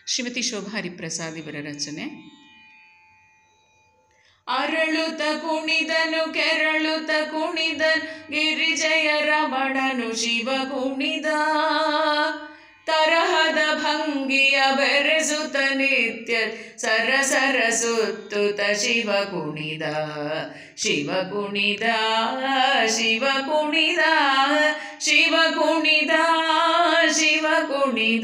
ಶ್ರೀಮತಿ ಶೋಭಾ ಹರಿಪ್ರಸಾದ್ ಇವರ ರಚನೆ ಅರಳುತ ಕುಣಿದನು ಕೆರಳುತ ಕುಣಿದನ್ ಗಿರಿಜಯ ರಮಣನು ಶಿವ ಕುಣಿದ ತರಹದ ಭಂಗಿಯ ಬೆರೆಸುತ್ತ ನಿತ್ಯ ಸರ ಸರ ಸುತ್ತುತ ಶಿವ ಕುಣಿದ ಶಿವ ಕುಣಿದ ಶಿವ ಕುಣಿದ ಶಿವ ಕುಣಿದ ಶಿವ ಕುಣಿದ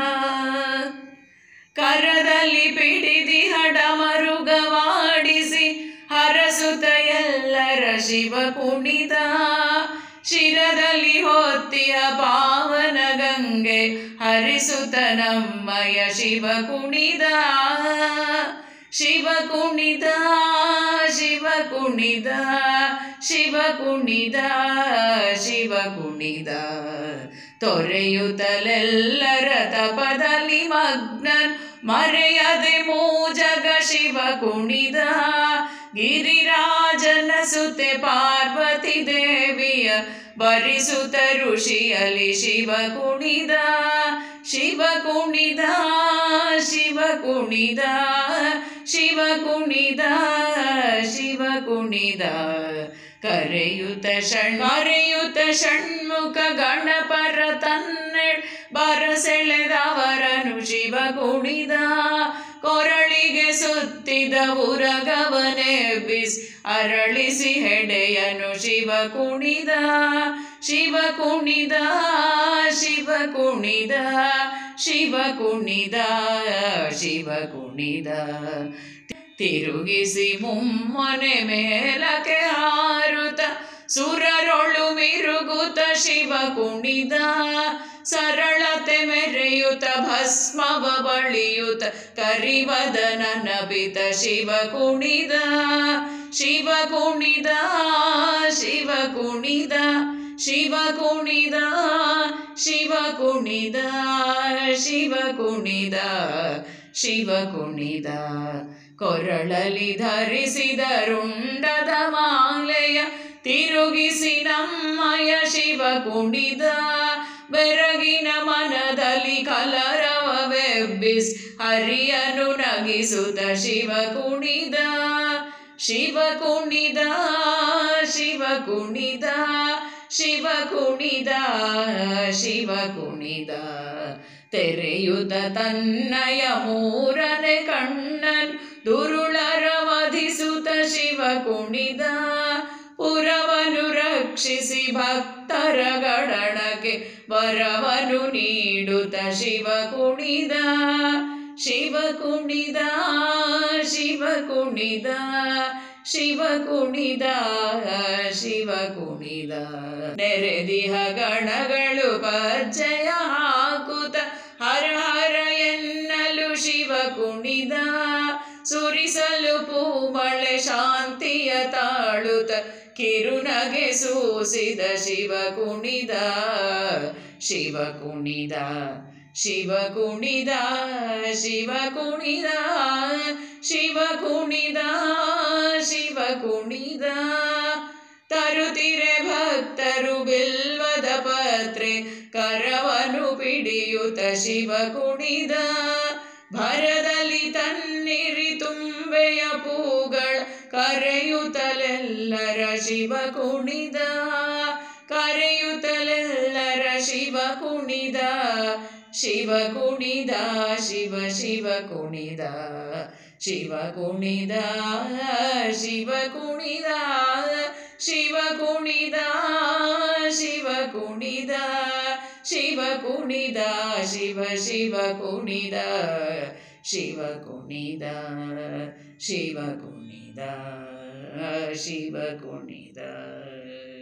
ಕರದಲ್ಲಿ ಪಿಡಿದಿ ಹಡ ಮರುಗವಾಡಿಸಿ ಹರಸುತ ಎಲ್ಲರ ಶಿವ ಕುಣಿದ ಶಿರದಲ್ಲಿ ಹೊತ್ತಿಯ ಪಾವನ ಗಂಗೆ ಹರಿಸುತ್ತ ನಮ್ಮಯ ಶಿವ ಕುಣಿದ ಶಿವ ಕುಣಿದ ಶಿವ ಕುಣಿದ ಶಿವ ಕುಣಿದ ಶಿವ ಕುಣಿದ ತೊರೆಯುತ್ತಲೆಲ್ಲರ ತಪದಲ್ಲಿ ಮಗ್ನನ್ ಮರೆಯದೆ ಮೂಜಗ ಶಿವ ಕುಣಿದ ಗಿರಿರಾಜನ ಸುತೆ ಪಾರ್ವತಿ ದೇವಿಯ ಬರಿಸುತ್ತ ಋಷಿಯಲ್ಲಿ ಶಿವ ಕುಣಿದ ಶಿವ ಕುಣಿದ ಶಿವ ಕುಣಿದ ಶಿವ ಕುಣಿದ ಶಿವ ಕುಣಿದ ಕರೆಯುತ ಷಣ್ ಕರೆಯುತ ಷಣ್ಮುಖ ಗಣಪರ ತನ್ನೆ ಬರಸೆಳೆದವರನು ಶಿವ ಕುಣಿದ ಕೊರಳಿಗೆ ಸುತ್ತಿದ ಉರಗವನೆ ಬಿಸ್ ಅರಳಿಸಿ ಹೆಡೆಯನು ಶಿವ ಕುಣಿದ ಶಿವ ಕುಣಿದ ಶಿವ ಕುಣಿದ ಶಿವ ಕುಣಿದ ಶಿವ ಕುಣಿದ ತಿರುಗಿಸಿ ಮುಮ್ಮನೆ ಮೇಲಕ್ಕೆ ಹಾರುತ ಸುರರೊಳು ಮಿರುಗುತ ಶಿವ ಕುಣಿದ ಸರಳತೆ ಮೆರೆಯುತ ಭಸ್ಮವ ಬಳಿಯುತ ಕರಿವದನ ನಬಿತ ಶಿವ ಕುಣಿದ ಶಿವ ಕುಣಿದ ಶಿವ ಕುಣಿದ ಶಿವ ಕುಣಿದ ಶಿವ ಕುಣಿದ ಶಿವ ಕುಣಿದ ಶಿವ ಕುಣಿದ ಕೊರಳಲಿ ಧರಿಸಿದ ರುಂಡದ ಮಾಲೆಯ ತಿರುಗಿಸಿ ನಮ್ಮಯ ಶಿವ ಕುಣಿದ ಬೆರಗಿನ ಮನದಲ್ಲಿ ಕಲರವೆಬ್ಬಿಸ್ ಹರಿಯನು ನಗಿಸುತ್ತ ಶಿವ ಕುಣಿದ ಶಿವ ಕುಣಿದ ಶಿವ ಕುಣಿದ ಶಿವ ಕುಣಿದ ಶಿವ ಕುಣಿದ ತೆರೆಯುತ ತನ್ನಯ ಮೂರನೆ ಕಣ್ಣನ್ ದುರುಳರ ವಧಿಸುತ್ತ ಶಿವ ಕುಣಿದ ಪುರವನು ರಕ್ಷಿಸಿ ಭಕ್ತರ ಗಡಣಕ್ಕೆ ವರವನು ನೀಡುತ್ತ ಶಿವ ಕುಣಿದ ಶಿವ ಕುಣಿದ ಶಿವ ಕುಣಿದ ಶಿವ ಕುಣಿದ ಶಿವ ಕುಣಿದ ನೆರೆದಿಹ ಗಣಗಳು ಪಜ್ಜಯ ಹಾಕುತ್ತ ಹರ ಹರ ಎನ್ನಲು ಶಿವ ಕುಣಿದ ಸುರಿಸಲು ಪೂಮಳೆ ಶಾಂತಿಯ ತಾಳುತ್ತ ಕಿರುನಗೆ ಸೂಸಿದ ಶಿವ ಕುಣಿದ ಶಿವ ಕುಣಿದ ಶಿವ ಕುಣಿದ ಶಿವ ಕುಣಿದ ಶಿವ ಕುಣಿದ ಶಿವ ಕುಣಿದ ತರುತ್ತಿರೆ ಭಕ್ತರು ಬಿಲ್ವದ ಪತ್ರೆ ಕರವನು ಪಿಡಿಯುತ್ತ ಶಿವ ಕುಣಿದ ಭರದಲ್ಲಿ ತನ್ನಿರಿ ತುಂಬೆಯ ಪೂಗಳ ಕರೆಯುತ್ತಲೆಲ್ಲರ ಶಿವ ಕುಣಿದ ಕರೆಯುತ್ತಲೆಲ್ಲರ ಶಿವ ಕುಣಿದ ಶಿವ ಕುಣಿದ ಶಿವ ಶಿವ ಕುಣಿದ ಶಿವ ಕುಣಿದ ಶಿವ ಕುಣಿದ ಶಿವ ಕುಣಿದ ಶಿವ ಕುಣಿದ ಶಿವ ಕುಣಿದ ಶಿವ ಶಿವ ಕುಣಿದ ಶಿವ ಕುಣಿದ ಶಿವ ಕುಣಿದ ಶಿವ ಕುಣಿದ